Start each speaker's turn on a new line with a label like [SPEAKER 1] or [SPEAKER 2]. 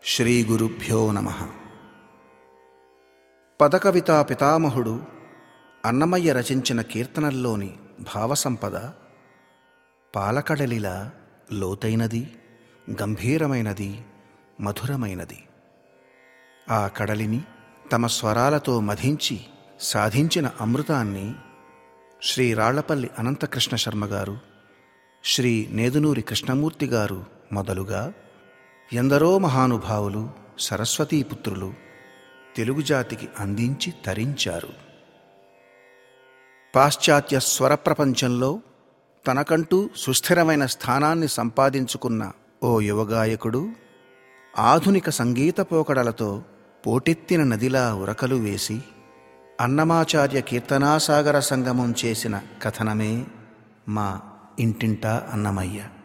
[SPEAKER 1] శ్రీ గురుభ్యో నమ పదకవితా పితామహుడు అన్నమయ్య రచించిన కీర్తనల్లోని భావసంపద పాలకడలిలా లోతైనది గంభీరమైనది మధురమైనది ఆ కడలిని తమ స్వరాలతో మధించి సాధించిన అమృతాన్ని శ్రీ రాళ్లపల్లి అనంతకృష్ణ శర్మ గారు శ్రీ నేదునూరి కృష్ణమూర్తి గారు మొదలుగా ఎందరో మహానుభావులు సరస్వతీపుత్రులు తెలుగు జాతికి అందించి తరించారు పాశ్చాత్య స్వర ప్రపంచంలో తనకంటూ సుస్థిరమైన స్థానాన్ని సంపాదించుకున్న ఓ యువగాయకుడు ఆధునిక సంగీత పోకడలతో పోటెత్తిన నదిలా ఉరకలు వేసి అన్నమాచార్య కీర్తనాసాగర సంగమం చేసిన కథనమే మా ఇంటింటా అన్నమయ్య